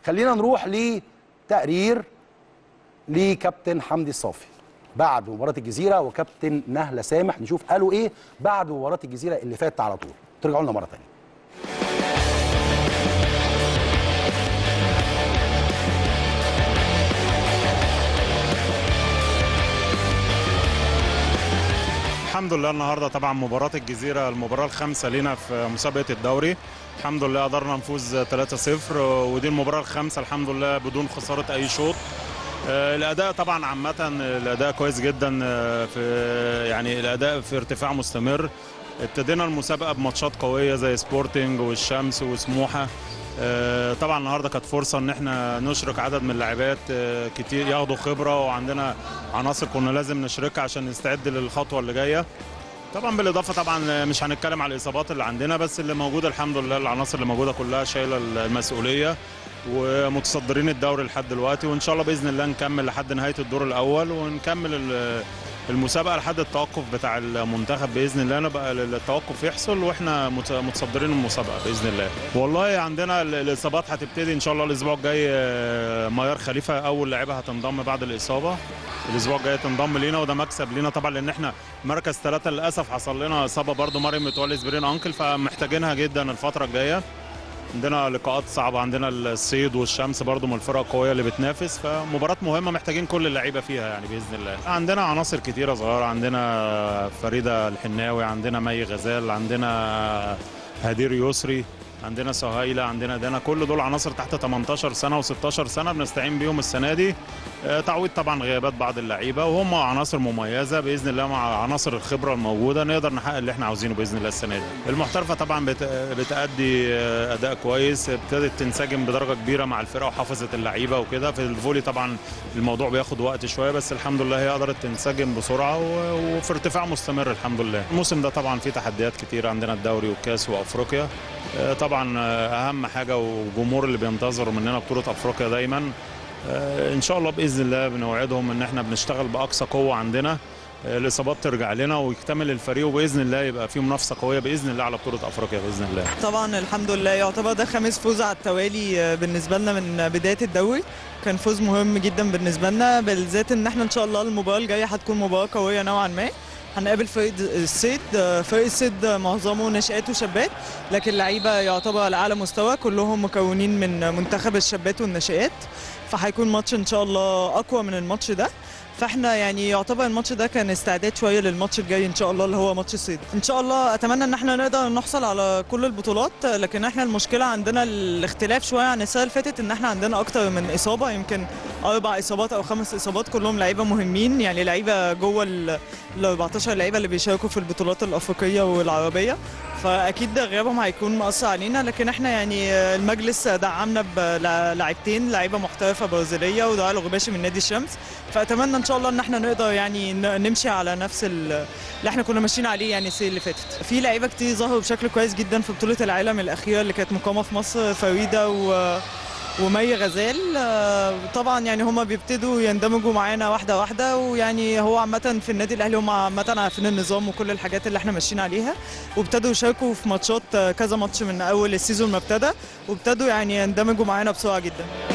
خلينا نروح لتقرير لكابتن حمدي الصافي بعد مباراه الجزيره وكابتن نهله سامح نشوف قالوا ايه بعد مباراه الجزيره اللي فاتت على طول ترجعوا لنا مره ثانيه الحمد لله النهارده طبعا مباراه الجزيره المباراه الخامسه لينا في مسابقه الدوري الحمد لله قدرنا نفوز 3-0 ودي المباراه الخامسه الحمد لله بدون خساره اي شوط آه، الاداء طبعا عامه الاداء كويس جدا آه، في يعني الاداء في ارتفاع مستمر ابتدينا المسابقه بماتشات قويه زي سبورتنج والشمس وسموحه آه، طبعا النهارده كانت فرصه ان احنا نشرك عدد من اللاعبات آه، كتير ياخدوا خبره وعندنا عناصر كنا لازم نشركها عشان نستعد للخطوه اللي جايه طبعا بالاضافه طبعا مش هنتكلم على الاصابات اللي عندنا بس اللي موجوده الحمد لله العناصر اللي موجوده كلها شايله المسؤوليه ومتصدرين الدوري لحد دلوقتي وان شاء الله باذن الله نكمل لحد نهايه الدور الاول ونكمل ال- المسابقه لحد التوقف بتاع المنتخب باذن الله نبقى التوقف يحصل واحنا مت- متصدرين المسابقه باذن الله والله عندنا ال- الاصابات هتبتدي ان شاء الله الاسبوع الجاي آه، ميار خليفه اول لاعبه هتنضم بعد الاصابه الاسبوع الجاي تنضم لينا وده مكسب لينا طبعا لان احنا مركز ثلاثة للاسف حصل لنا اصابه برضو مريم متولي سبرين انكل فمحتاجينها جدا الفتره الجايه عندنا لقاءات صعبه عندنا الصيد والشمس برضو من الفرق القويه اللي بتنافس فمباراه مهمه محتاجين كل اللعيبه فيها يعني باذن الله عندنا عناصر كتيره صغيره عندنا فريده الحناوي عندنا مي غزال عندنا هدير يسري عندنا سهيلة عندنا دانا كل دول عناصر تحت 18 سنة و16 سنة بنستعين بيهم السنة دي آه، تعويض طبعا غيابات بعض اللعيبة وهم عناصر مميزة بإذن الله مع عناصر الخبرة الموجودة نقدر نحقق اللي احنا عاوزينه بإذن الله السنة دي المحترفة طبعا بت- بتأدي آه، أداء كويس ابتدت تنسجم بدرجة كبيرة مع الفرقة وحفظت اللعيبة وكده في الفولي طبعا الموضوع بياخد وقت شوية بس الحمد لله هي قدرت تنسجم بسرعة و- وفي ارتفاع مستمر الحمد لله الموسم ده طبعا فيه تحديات كتير عندنا الدوري والكاس وأفريقيا آه، طبعا آه، اهم حاجه والجمهور اللي بينتظروا مننا بطوله افريقيا دايما آه، ان شاء الله باذن الله بنوعدهم ان احنا بنشتغل باقصى قوه عندنا آه، الاصابات ترجع لنا ويكتمل الفريق وباذن الله يبقى في منافسه قويه باذن الله على بطوله افريقيا باذن الله طبعا الحمد لله يعتبر ده خامس فوز على التوالي آه، بالنسبه لنا من بدايه الدوري كان فوز مهم جدا بالنسبه لنا بالذات ان احنا ان شاء الله المباراه الجايه هتكون مباراه قويه نوعا ما هنقابل فريق الصيد آه، فريق الصيد آه، معظمه ناشئات وشابات لكن لعيبه يعتبر على اعلى مستوى كلهم مكونين من منتخب الشابات والناشئات فهيكون ماتش ان شاء الله اقوى من الماتش ده فاحنا يعني يعتبر الماتش ده كان استعداد شويه للماتش الجاي ان شاء الله اللي هو ماتش الصيد ان شاء الله اتمنى ان احنا نقدر نحصل على كل البطولات لكن احنا المشكله عندنا الاختلاف شويه عن السنه اللي فاتت ان احنا عندنا اكتر من اصابه يمكن اربع اصابات او خمس اصابات كلهم لعيبه مهمين يعني لعيبه جوه ال ال 14 لعيبه اللي بيشاركوا في البطولات الافريقيه والعربيه فاكيد ده غيابهم هيكون مؤثر علينا لكن احنا يعني المجلس دعمنا بلاعيبتين لعيبه محترفه برازيليه ودعاء الغباشي من نادي الشمس فاتمنى ان شاء الله ان احنا نقدر يعني ن- نمشي على نفس ال- اللي احنا كنا ماشيين عليه يعني السنه اللي فاتت في لعيبه كتير ظهروا بشكل كويس جدا في بطوله العالم الاخيره اللي كانت مقامه في مصر فريده و ومي غزال آه، طبعا يعني هما بيبتدوا يندمجوا معانا واحده واحده ويعني هو عامه في النادي الاهلي هم عامه عارفين النظام وكل الحاجات اللي احنا ماشيين عليها وابتدوا يشاركوا في ماتشات آه، كذا ماتش من اول السيزون ما ابتدى وابتدوا يعني يندمجوا معانا بسرعه جدا